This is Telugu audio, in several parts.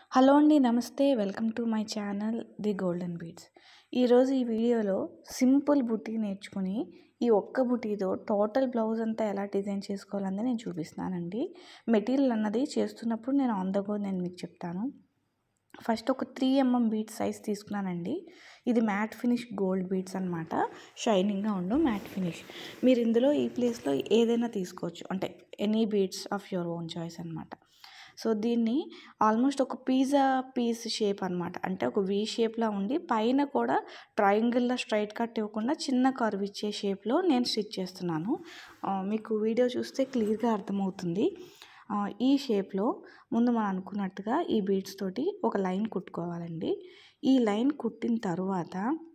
హలో అండి నమస్తే welcome to my channel the golden beads ఈరోజు ఈ వీడియోలో సింపుల్ బుటీ నేర్చుకుని ఈ ఒక్క బుటీతో టోటల్ బ్లౌజ్ అంతా ఎలా డిజైన్ చేసుకోవాలని నేను చూపిస్తున్నానండి మెటీరియల్ అన్నది చేస్తున్నప్పుడు నేను ఆన్ ద గో నేను మీకు చెప్తాను ఫస్ట్ ఒక త్రీ ఎంఎం బీడ్స్ సైజ్ తీసుకున్నానండి ఇది మ్యాట్ ఫినిష్ గోల్డ్ బీడ్స్ అనమాట షైనింగ్గా ఉండు మ్యాట్ ఫినిష్ మీరు ఇందులో ఈ ప్లేస్లో ఏదైనా తీసుకోవచ్చు అంటే any beads of your own choice అనమాట సో దీన్ని ఆల్మోస్ట్ ఒక పిజ్జా పీస్ షేప్ అనమాట అంటే ఒక వీ షేప్లా ఉండి పైన కూడా ట్రయాంగిల్లో స్ట్రైట్ కట్ ఇవ్వకుండా చిన్న కర్వ్ ఇచ్చే షేప్లో నేను స్టిచ్ చేస్తున్నాను ఆ, మీకు వీడియో చూస్తే క్లియర్గా అర్థమవుతుంది ఆ, ఈ షేప్లో ముందు మనం అనుకున్నట్టుగా ఈ బీడ్స్ తోటి ఒక లైన్ కుట్టుకోవాలండి ఈ లైన్ కుట్టిన తర్వాత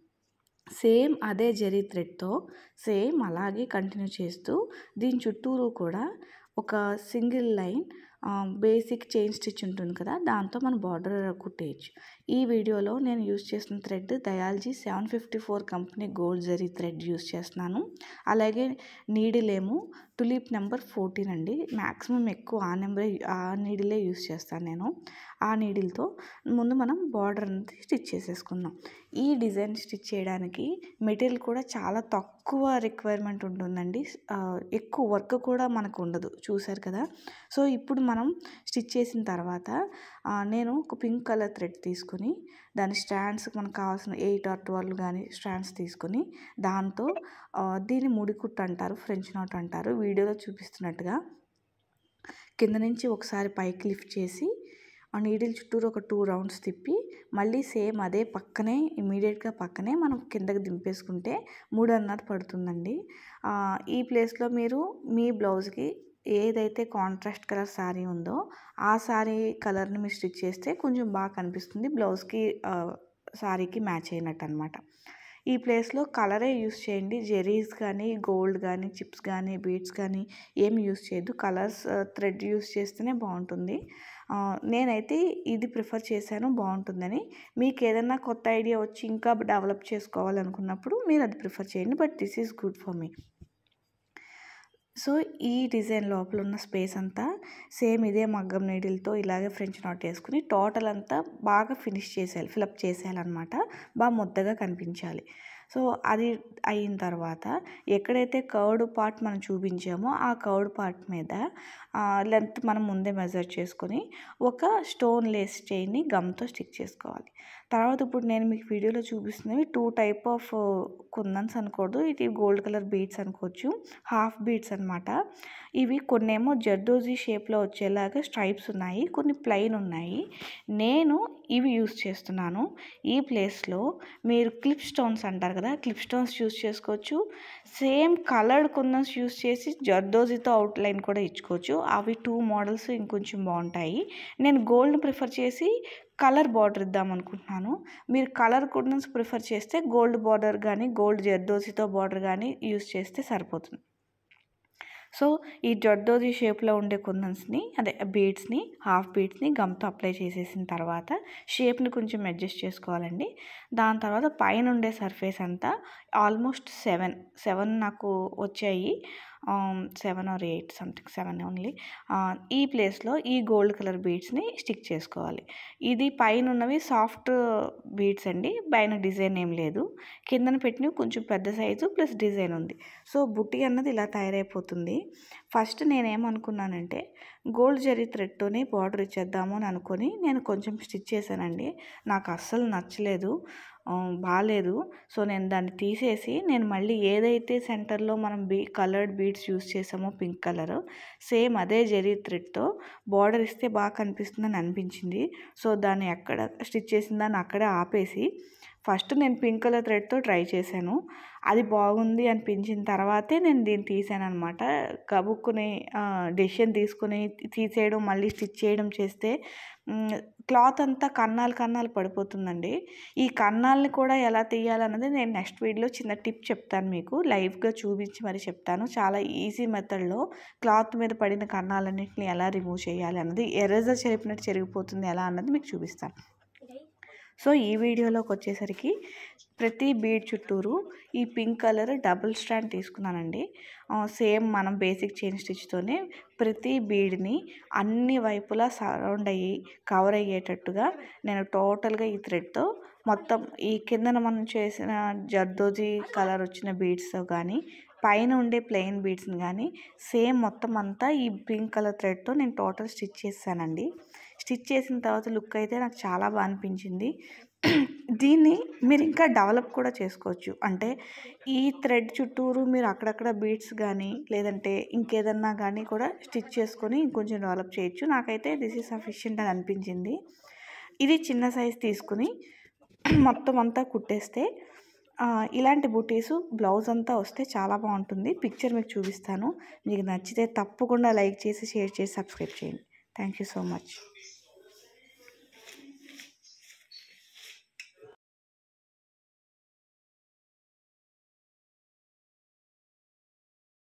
సేమ్ అదే జరీ థ్రెడ్తో సేమ్ అలాగే కంటిన్యూ చేస్తూ దీని చుట్టూరు కూడా ఒక single line basic chain stitch ఉంటుంది కదా దాంతో మనం బార్డర్ కుట్టేయచ్చు ఈ వీడియోలో నేను యూస్ చేసిన thread Dayalji seven fifty four company gold zari thread use చేస్తున్నాను అలాగే నీడిలేమో టులిప్ నెంబర్ ఫోర్టీన్ అండి మ్యాక్సిమం ఎక్కువ ఆ నెంబర్ ఆ నీడిలే యూస్ చేస్తాను నేను ఆ నీడిల్తో ముందు మనం బార్డర్ అనేది స్టిచ్ చేసేసుకుందాం ఈ డిజైన్ స్టిచ్ చేయడానికి మెటీరియల్ కూడా చాలా తక్కువ రిక్వైర్మెంట్ ఉంటుందండి ఆ, ఎక్కువ వర్క్ కూడా మనకు ఉండదు చూసారు కదా సో ఇప్పుడు మనం స్టిచ్ చేసిన తర్వాత ఆ, నేను ఒక పింక్ కలర్ థ్రెడ్ తీసుకుని దాని స్టాండ్స్ మనకు కావాల్సిన ఎయిట్ ఆర్ ట్వెల్వ్ కానీ స్టాండ్స్ తీసుకుని దాంతో ఆ, దీన్ని ముడికుట్టు అంటారు ఫ్రెంచ్ నాట్ అంటారు వీడియోలో చూపిస్తున్నట్టుగా కింద నుంచి ఒకసారి పైకి లిఫ్ట్ చేసి ఆ నీడిల్ చుట్టూరు ఒక టూ రౌండ్స్ తిప్పి మళ్ళీ సేమ్ అదే పక్కనే ఇమీడియట్గా పక్కనే మనం కిందకి దింపేసుకుంటే మూడున్నర పడుతుందండి ఆ, ఈ ప్లేస్లో మీరు మీ బ్లౌజ్కి ఏదైతే కాంట్రాస్ట్ కలర్ శారీ ఉందో ఆ శారీ కలర్ని మీరు స్టిచ్ చేస్తే కొంచెం బాగా కనిపిస్తుంది బ్లౌజ్కి శారీకి మ్యాచ్ అయినట్టు అనమాట ఈ ప్లేస్లో కలరే యూస్ చేయండి జెరీస్ కానీ గోల్డ్ కానీ చిప్స్ కానీ బీడ్స్ కానీ ఏమి యూస్ చేయొద్దు కలర్స్ థ్రెడ్ యూస్ చేస్తేనే బాగుంటుంది ఆ, నేనైతే ఇది ప్రిఫర్ చేశాను బాగుంటుందని మీకు ఏదైనా కొత్త ఐడియా వచ్చి ఇంకా డెవలప్ చేసుకోవాలనుకున్నప్పుడు మీరు అది ప్రిఫర్ చేయండి but this is good for me so ఈ డిజైన్ లోపల ఉన్న స్పేస్ అంతా సేమ్ ఇదే మగ్గం నీడిల్తో ఇలాగే ఫ్రెంచ్ నాట్ వేసుకుని టోటల్ అంతా బాగా ఫినిష్ చేసేయాలి ఫిలప్ చేసేయాలన్నమాట బాగా ముద్దగా కనిపించాలి సో అది అయిన తర్వాత ఎక్కడైతే కర్డ్ పార్ట్ మనం చూపించామో ఆ కర్డ్ పార్ట్ మీద లెంత్ మనం ముందే మెజర్ చేసుకొని ఒక స్టోన్ లేస్ చైన్ని గమ్తో స్టిక్ చేసుకోవాలి తర్వాత ఇప్పుడు నేను మీకు వీడియోలో చూపిస్తున్నవి టూ టైప్ ఆఫ్ కుందన్స్ అనుకోవద్దు ఇది గోల్డ్ కలర్ బీడ్స్ అనుకోవచ్చు హాఫ్ బీడ్స్ అనమాట ఇవి కొన్నేమో జర్దోజీ షేప్లో వచ్చేలాగా స్ట్రైప్స్ ఉన్నాయి కొన్ని ప్లెయిన్ ఉన్నాయి నేను ఇవి యూస్ చేస్తున్నాను ఈ ప్లేస్లో మీరు క్లిప్ స్టోన్స్ అంటారు కదా క్లిప్ స్టోన్స్ యూస్ చేసుకోవచ్చు సేమ్ కలర్డ్ కుందన్స్ యూస్ చేసి జర్దోజీతో అవుట్లైన్ కూడా ఇచ్చుకోవచ్చు అవి టూ మోడల్స్ ఇంకొంచెం బాగుంటాయి నేను గోల్డ్ ప్రిఫర్ చేసి కలర్ బార్డర్ ఇద్దాం అనుకుంటున్నాను మీరు కలర్ కుందన్స్ ప్రిఫర్ చేస్తే గోల్డ్ బార్డర్ కానీ గోల్డ్ జర్దోజీతో బార్డర్ కానీ యూస్ చేస్తే సరిపోతుంది సో ఈ జర్దోజీ షేప్లో ఉండే కుందన్స్ని అదే బీడ్స్ని హాఫ్ బీడ్స్ని గమ్తో అప్లై చేసేసిన తర్వాత షేప్ని కొంచెం అడ్జస్ట్ చేసుకోవాలండి దాని తర్వాత పైన ఉండే సర్ఫేస్ అంతా ఆల్మోస్ట్ సెవెన్ సెవెన్ నాకు వచ్చాయి seven or eight something seven only ఈ ప్లేస్లో ఈ గోల్డ్ కలర్ బీడ్స్ని స్టిక్ చేసుకోవాలి ఇది పైన ఉన్నవి సాఫ్ట్ బీడ్స్ అండి పైన డిజైన్ ఏం లేదు కిందన పెట్టినవి కొంచెం పెద్ద సైజు ప్లస్ డిజైన్ ఉంది సో బుట్టి అన్నది ఇలా తయారైపోతుంది ఫస్ట్ నేనేమనుకున్నానంటే గోల్డ్ జరీ థ్రెడ్తోనే బార్డర్ ఇచ్చేద్దాము అని అనుకొని నేను కొంచెం స్టిచ్ చేశానండి నాకు అస్సలు నచ్చలేదు ఆ, బాగాలేదు సో నేను దాన్ని తీసేసి నేను మళ్ళీ ఏదైతే సెంటర్లో మనం బీ కలర్డ్ బీడ్స్ యూస్ చేసామో పింక్ కలర్ సేమ్ అదే జరీ థ్రెడ్తో బార్డర్ ఇస్తే బాగా కనిపిస్తుందని అనిపించింది సో దాన్ని ఎక్కడ స్టిచ్ చేసిన దాన్ని అక్కడే ఆపేసి ఫస్ట్ నేను పింక్ కలర్ థ్రెడ్తో ట్రై చేశాను అది బాగుంది అనిపించిన తర్వాతే నేను దీన్ని తీసాను అనమాట కబుక్కుని డెసిషన్ తీసుకుని తీసేయడం మళ్ళీ స్టిచ్ చేయడం చేస్తే మ్, క్లాత్ అంతా కన్నాలు కన్నాలు పడిపోతుందండి ఈ కన్నాల్ని కూడా ఎలా తీయాలన్నది నేను నెక్స్ట్ వీడియోలో చిన్న టిప్ చెప్తాను మీకు లైవ్గా చూపించి మరి చెప్తాను చాలా ఈజీ మెథడ్లో క్లాత్ మీద పడిన కన్నాలన్నింటిని ఎలా రిమూవ్ చేయాలి అన్నది ఎరేజర్ చెరిపినట్టు చెరిగిపోతుంది ఎలా అన్నది మీకు చూపిస్తాను సో ఈ వీడియోలోకి వచ్చేసరికి ప్రతి బీడ్ చుట్టూరు ఈ పింక్ కలర్ డబుల్ స్టాండ్ తీసుకున్నానండి సేమ్ మనం బేసిక్ చైన్ స్టిచ్తోనే ప్రతి బీడ్ని అన్ని వైపులా సరౌండ్ అయ్యి కవర్ అయ్యేటట్టుగా నేను టోటల్గా ఈ థ్రెడ్తో మొత్తం ఈ కిందన మనం చేసిన జర్దోజీ కలర్ వచ్చిన బీడ్స్ కానీ పైన ఉండే ప్లెయిన్ బీడ్స్ని కానీ సేమ్ మొత్తం అంతా ఈ పింక్ కలర్ థ్రెడ్తో నేను టోటల్ స్టిచ్ చేశానండి స్టిచ్ చేసిన తర్వాత లుక్ అయితే నాకు చాలా బాగా అనిపించింది దీన్ని మీరు ఇంకా డెవలప్ కూడా చేసుకోవచ్చు అంటే ఈ థ్రెడ్ చుట్టూరు మీరు అక్కడక్కడ బీడ్స్ కానీ లేదంటే ఇంకేదన్నా కానీ కూడా స్టిచ్ చేసుకొని ఇంకొంచెం డెవలప్ చేయొచ్చు నాకైతే దిస్ ఈజ్ సఫిషియంట్ అని అనిపించింది ఇది చిన్న సైజ్ తీసుకుని మొత్తం అంతా కుట్టేస్తే ఇలాంటి బుటీస్ బ్లౌజ్ అంతా వస్తే చాలా బాగుంటుంది పిక్చర్ మీకు చూపిస్తాను మీకు నచ్చితే తప్పకుండా లైక్ చేసి షేర్ చేసి సబ్స్క్రైబ్ చేయండి థ్యాంక్ యూ సో మచ్